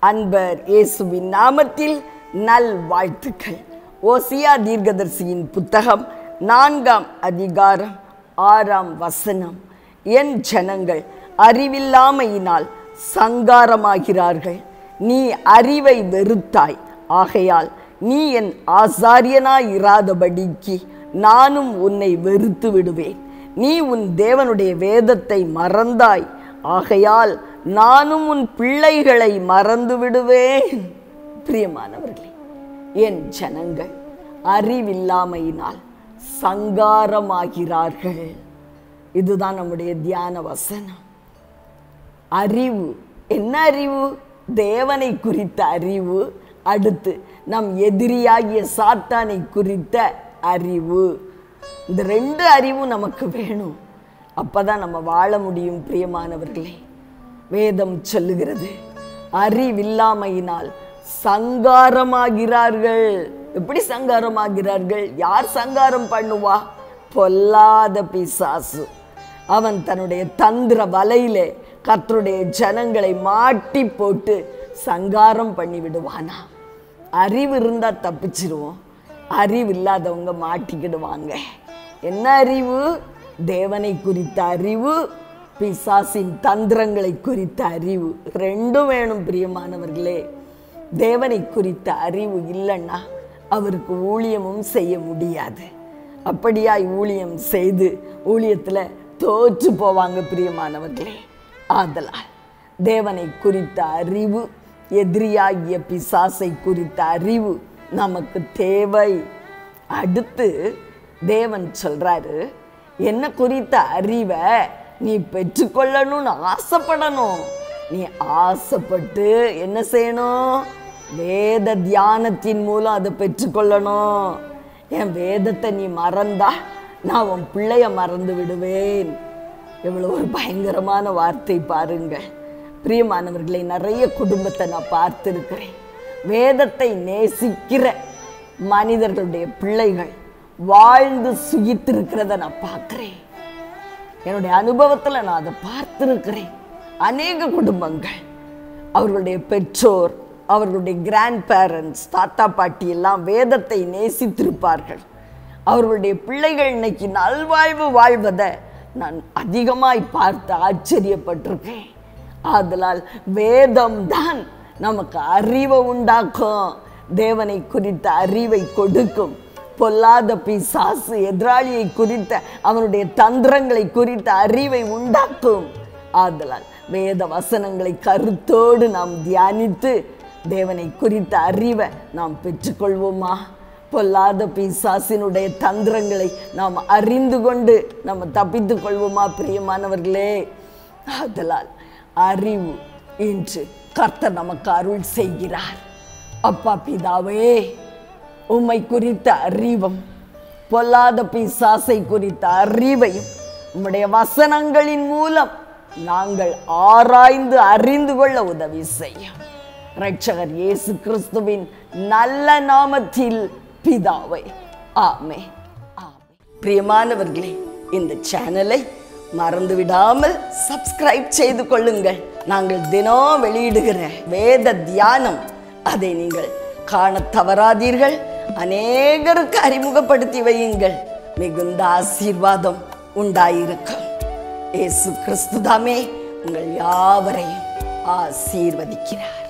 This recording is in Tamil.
அன்பர் இயேசுவின் நாமத்தில் நல் வாழ்த்துக்கள் ஓசியா தீர்க்கதரிசியின் புத்தகம் நான்காம் அதிகாரம் ஆறாம் வசனம் என் ஜனங்கள் அறிவில்லாமையினால் சங்காரமாகிறார்கள் நீ அறிவை வெறுத்தாய் ஆகையால் நீ என் ஆசாரியனாய் இராதபடிக்கு நானும் உன்னை வெறுத்து விடுவேன் நீ உன் தேவனுடைய வேதத்தை மறந்தாய் ஆகையால் நானும் உன் பிள்ளைகளை மறந்து விடுவேன் பிரியமானவர்களே என் ஜனங்கள் அறிவில்லாமையினால் சங்காரமாகிறார்கள் இதுதான் நம்முடைய தியான வசனம் அறிவு என்ன அறிவு தேவனை குறித்த அறிவு அடுத்து நம் எதிரியாகிய சாத்தானை குறித்த அறிவு இந்த ரெண்டு அறிவும் நமக்கு வேணும் அப்பதான் நம்ம வாழ முடியும் பிரியமானவர்களே வேதம் சொல்லுகிறது அறிவில்லாமையினால் சங்காரமாகிறார்கள் எப்படி சங்காரமாகிறார்கள் யார் சங்காரம் பண்ணுவா பொல்லாத பிசாசு அவன் தன்னுடைய தந்திர வலையிலே கர்த்தருடைய ஜனங்களை மாட்டி போட்டு சங்காரம் பண்ணி விடுவானா அறிவு இருந்தா தப்பிச்சிருவோம் அறிவு இல்லாதவங்க மாட்டிக்கிடுவாங்க என்ன அறிவு தேவனை குறித்த அறிவு பிசாசின் தந்திரங்களை குறித்த அறிவு ரெண்டும் வேணும் பிரியமானவர்களே தேவனை குறித்த அறிவு இல்லைன்னா அவருக்கு ஊழியமும் செய்ய முடியாது அப்படியாய் ஊழியம் செய்து ஊழியத்தில் தோற்று போவாங்க பிரியமானவர்களே ஆதலால் தேவனை குறித்த அறிவு எதிரியாகிய பிசாசை குறித்த அறிவு நமக்கு தேவை அடுத்து தேவன் சொல்றாரு என்ன குறித்த அறிவை நீ பெற்றுக்கொள்ளணும்னு ஆசைப்படணும் நீ ஆசைப்பட்டு என்ன செய்யணும் வேத தியானத்தின் மூலம் அதை பெற்றுக்கொள்ளணும் என் வேதத்தை நீ மறந்தா நான் உன் பிள்ளைய மறந்து விடுவேன் எவ்வளோ ஒரு பயங்கரமான வார்த்தை பாருங்க பிரியமானவர்களை நிறைய குடும்பத்தை நான் பார்த்துருக்கிறேன் வேதத்தை நேசிக்கிற மனிதர்களுடைய பிள்ளைகள் வாழ்ந்து சுகித்திருக்கிறத நான் பார்க்குறேன் என்னுடைய அனுபவத்தில் நான் அதை பார்த்துருக்கிறேன் அநேக குடும்பங்கள் அவர்களுடைய பெற்றோர் அவர்களுடைய கிராண்ட் பேரண்ட்ஸ் தாத்தா பாட்டி எல்லாம் வேதத்தை நேசித்திருப்பார்கள் அவர்களுடைய பிள்ளைகள் இன்னைக்கு நல்வாழ்வு வாழ்வதை நான் அதிகமாய் பார்த்து ஆச்சரியப்பட்டிருக்கேன் ஆதலால் வேதம் தான் நமக்கு அறிவை உண்டாக்கும் தேவனை குறித்த அறிவை கொடுக்கும் பொல்லாத பிசாசு எதிராளியை குறித்த அவனுடைய தந்திரங்களை குறித்த அறிவை உண்டாக்கும் ஆதலால் வேத வசனங்களை கருத்தோடு நாம் தியானித்து தேவனை குறித்த அறிவை நாம் பெற்றுக்கொள்வோமா பொல்லாத பிசாசினுடைய தந்திரங்களை நாம் அறிந்து கொண்டு நம்ம தப்பித்துக் கொள்வோமா பிரியமானவர்களே ஆதலால் அறிவு இன்று கர்த்தர் நமக்கு அருள் செய்கிறார் அப்பா பிதாவே உம்மை குறித்த அறிவும் பொல்லாத பிசாசை குறித்த அறிவையும் உம்முடைய வசனங்களின் மூலம் நாங்கள் ஆராய்ந்து அறிந்து கொள்ள உதவி செய்யும் ரட்சகர் இயேசு கிறிஸ்துவின் நல்ல நாமத்தில் பிதாவை ஆமே ஆமே பிரியமானவர்களே இந்த சேனலை மறந்து விடாமல் சப்ஸ்கிரைப் செய்து கொள்ளுங்கள் நாங்கள் தினம் வெளியிடுகிற வேத தியானம் அதை நீங்கள் காண தவறாதீர்கள் அநேகருக்கு அறிமுகப்படுத்தி வையுங்கள் மிகுந்த ஆசீர்வாதம் உண்டாயிருக்கும் இயேசு கிறிஸ்துதாமே உங்கள் யாவரையும் ஆசீர்வதிக்கிறார்